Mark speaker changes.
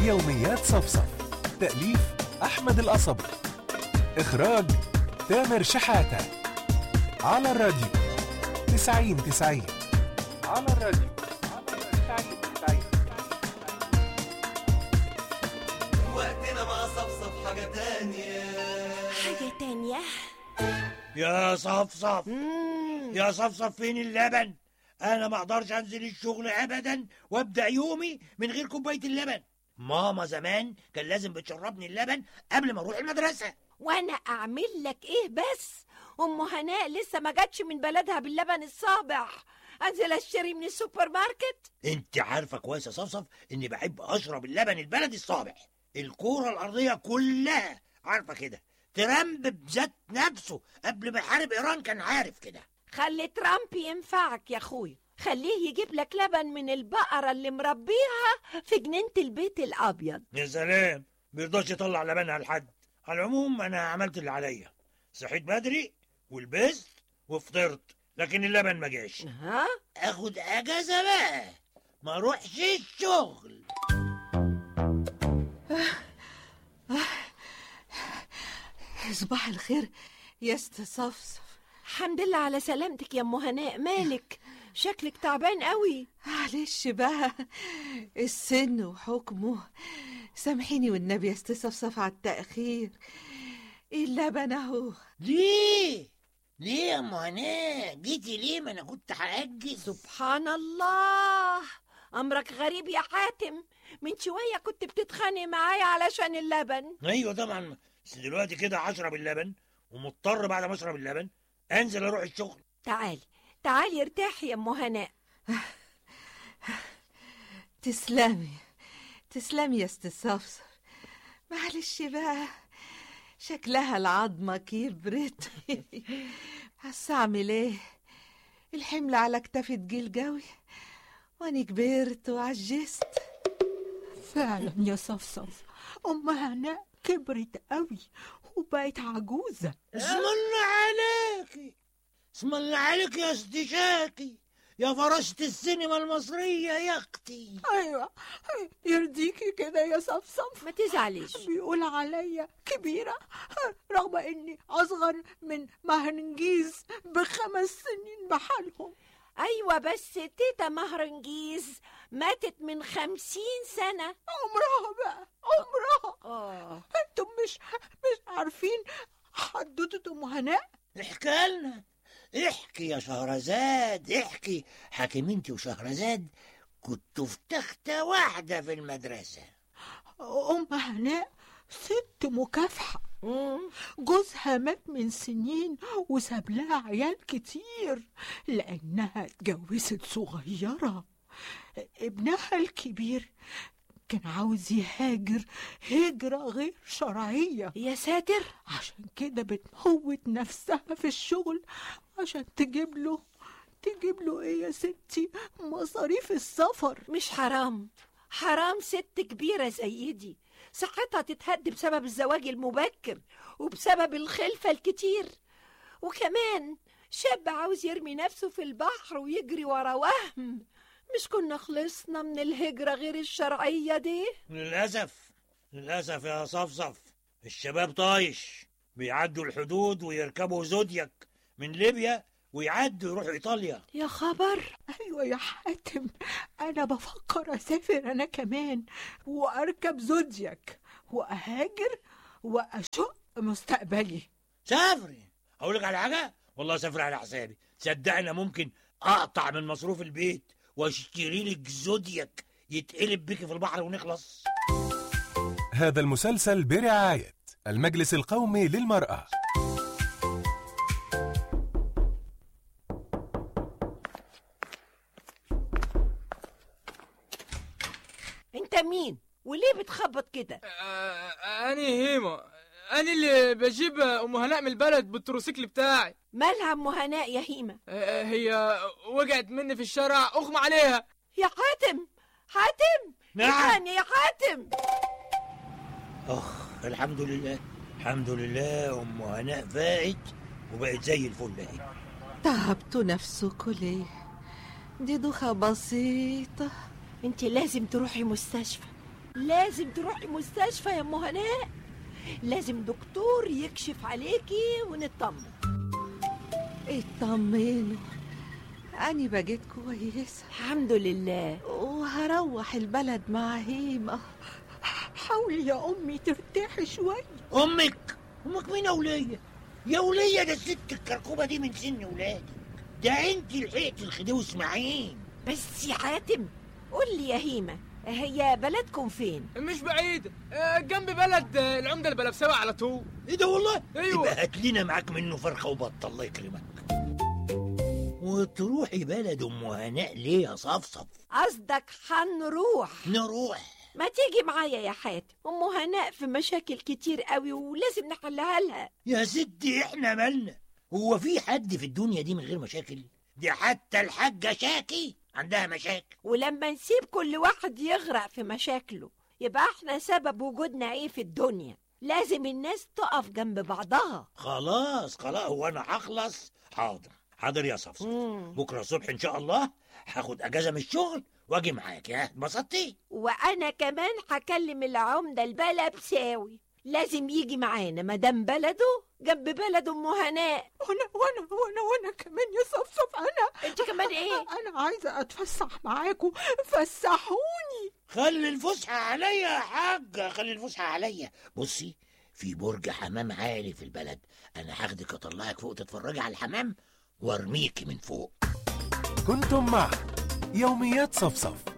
Speaker 1: يوميات صفصف تأليف أحمد القصبي إخراج تامر شحاتة على الراديو تسعين تسعين على الراديو تسعين تسعين
Speaker 2: وقتنا مع صفصف حاجة تانية
Speaker 3: حاجة تانية
Speaker 4: يا صفصف يا صفصف فين اللبن انا ما اقدرش انزل الشغل ابدا وابدا يومي من غير كوبايه اللبن ماما زمان كان لازم بتشربني اللبن قبل ما اروح المدرسه
Speaker 3: وانا اعمل لك ايه بس ام هناء لسه ما جاتش من بلدها باللبن الصابح انزل اشتري من السوبر ماركت
Speaker 4: انت عارفه كويس يا صفصف اني بحب اشرب اللبن البلدي الصابح الكوره الارضيه كلها عارفه كده ترامب بذات نفسه قبل ما يحارب ايران كان عارف كده
Speaker 3: خلي ترامب ينفعك يا اخوي خليه يجيب لك لبن من البقرة اللي مربيها في جنينة البيت الأبيض
Speaker 4: يا سلام بيرضاش يطلع لبنها لحد على العموم انا عملت اللي عليا صحيت بدري ولبست وفطرت لكن اللبن ما جاش
Speaker 3: ها؟
Speaker 4: اخد اجازه بقى ما اروحش الشغل
Speaker 5: صباح الخير يا استصفصف
Speaker 3: الحمد لله على سلامتك يا ام هناء مالك شكلك تعبان قوي
Speaker 5: معلش بقى السن وحكمه سامحيني والنبي يا استصفصف على التأخير اللبن اهو
Speaker 4: ليه ليه يا ام هناء جيتي ليه ما انا كنت هاجز
Speaker 3: سبحان الله أمرك غريب يا حاتم من شوية كنت بتتخانق معايا علشان اللبن
Speaker 4: ايوه طبعا بس دلوقتي كده هشرب اللبن ومضطر بعد ما اشرب اللبن انزل اروح الشغل
Speaker 3: تعالي تعالي ارتاحي يا ام هناء
Speaker 5: تسلمي تسلمي يا استصفصف معلش بقى شكلها العظمة كبرت بس أعمل إيه الحمل على كتافي تجيل جوي وأنا كبرت وعجزت
Speaker 6: فعلا يا صفصف أم هناء كبرت قوي وبقت عجوزة
Speaker 4: اسم الله عليكي اسم الله عليك يا استشاكي يا فراشة السينما المصرية يا اختي
Speaker 6: أيوة يرضيكي كده يا صفصف
Speaker 3: ما تزعليش
Speaker 6: بيقول عليا كبيرة رغم إني أصغر من مهرنجيز بخمس سنين بحالهم
Speaker 3: أيوة بس تيتا مهرنجيز ماتت من خمسين سنة
Speaker 6: عمرها بقى عمرها
Speaker 3: آه
Speaker 6: انتم مش مش عارفين حدوتة أم هناء
Speaker 4: احكي لنا احكي يا شهرزاد احكي حكيمنتي وشهرزاد كنتوا في تختة واحدة في المدرسة
Speaker 6: أم هناء ست مكافحة
Speaker 3: مم.
Speaker 6: جوزها مات من سنين وساب لها عيال كتير لأنها اتجوزت صغيرة ابنها الكبير كان عاوز يهاجر هجرة غير شرعية
Speaker 3: يا ساتر
Speaker 6: عشان كده بتموت نفسها في الشغل عشان تجيب له تجيب له ايه يا ستي مصاريف السفر
Speaker 3: مش حرام حرام ست كبيرة زي دي صحتها تتهد بسبب الزواج المبكر وبسبب الخلفة الكتير وكمان شاب عاوز يرمي نفسه في البحر ويجري ورا وهم مش كنا خلصنا من الهجرة غير الشرعية دي
Speaker 4: للأسف للأسف يا صفصف الشباب طايش بيعدوا الحدود ويركبوا زودياك من ليبيا ويعدوا يروحوا إيطاليا
Speaker 3: يا خبر
Speaker 6: ايوه يا حاتم انا بفكر اسافر انا كمان واركب زودياك واهاجر واشق مستقبلي
Speaker 4: سافري أقول لك على حاجة والله سافر على حسابي صدقني ممكن أقطع من مصروف البيت واشتري لك زودياك يتقلب بيكي في البحر ونخلص
Speaker 1: هذا المسلسل برعاية المجلس القومي للمرأة
Speaker 3: انت مين وليه بتخبط كده
Speaker 7: آه، أنا هيما أنا اللي بجيب أم هناء من البلد بالتروسيكل بتاعي
Speaker 3: مالها ام هناء يا هيمة
Speaker 7: آه، هي وقعت مني في الشارع أغمى عليها
Speaker 3: يا حاتم حاتم
Speaker 4: نعم.
Speaker 3: الحقني يا حاتم
Speaker 4: أخ الحمد لله الحمد لله أم هناء فاقت وبقت زي الفل أهي
Speaker 5: تعبتوا نفسكوا ليه دي دوخة بسيطة
Speaker 3: انت لازم تروحي مستشفى لازم تروحي مستشفى يا ام هناء لازم دكتور يكشف عليكي ونطمن
Speaker 5: اطمنوا أني بقيت كويسة
Speaker 3: الحمد لله
Speaker 5: وهروح البلد مع هيمة
Speaker 6: حاولي يا أمي ترتاحي شوية
Speaker 4: امك امك مين يا وليه يا وليه ده الست الكركوبه دي من سن ولادك ده انت لحقت الخديوي اسماعيل
Speaker 3: بس يا حاتم قول لي يا هيمة هي بلدكم فين
Speaker 7: مش بعيد آه، جنب بلد آه، العمده البلبساوي على طول
Speaker 4: ايه ده والله
Speaker 7: أيوة.
Speaker 4: يبقى هات لنا معاك منه فرخه وبط الله يكرمك وتروحي بلد ام هناء ليه يا صفصف
Speaker 3: قصدك هنروح
Speaker 4: نروح
Speaker 3: ما تيجي معايا يا حاتم ام هناء في مشاكل كتير قوي ولازم نحلها لها
Speaker 4: يا ستي احنا مالنا هو في حد في الدنيا دي من غير مشاكل دي حتى الحاجة شاكي عندها مشاكل
Speaker 3: ولما نسيب كل واحد يغرق في مشاكله يبقى احنا سبب وجودنا ايه في الدنيا لازم الناس تقف جنب بعضها
Speaker 4: خلاص خلاص هو انا هخلص حاضر حاضر يا صفصف
Speaker 3: مم.
Speaker 4: بكره الصبح ان شاء الله هاخد اجازه من الشغل واجي معاك يا اتبسطتي
Speaker 3: وانا كمان هكلم العمده البلبساوي لازم يجي معانا مدام بلده جنب بلد ام هناء
Speaker 6: وأنا وأنا وأنا وأنا كمان يا صفصف أنا
Speaker 3: انت كمان ايه
Speaker 6: أنا عايزة أتفسح معاكم فسحوني
Speaker 4: خلي الفسحه عليا يا حاجه خلي الفسحه عليا بصي في برج حمام عالي في البلد انا هاخدك اطلعك فوق تتفرجي على الحمام وارميكي من فوق
Speaker 1: كنتم مع يوميات صفصف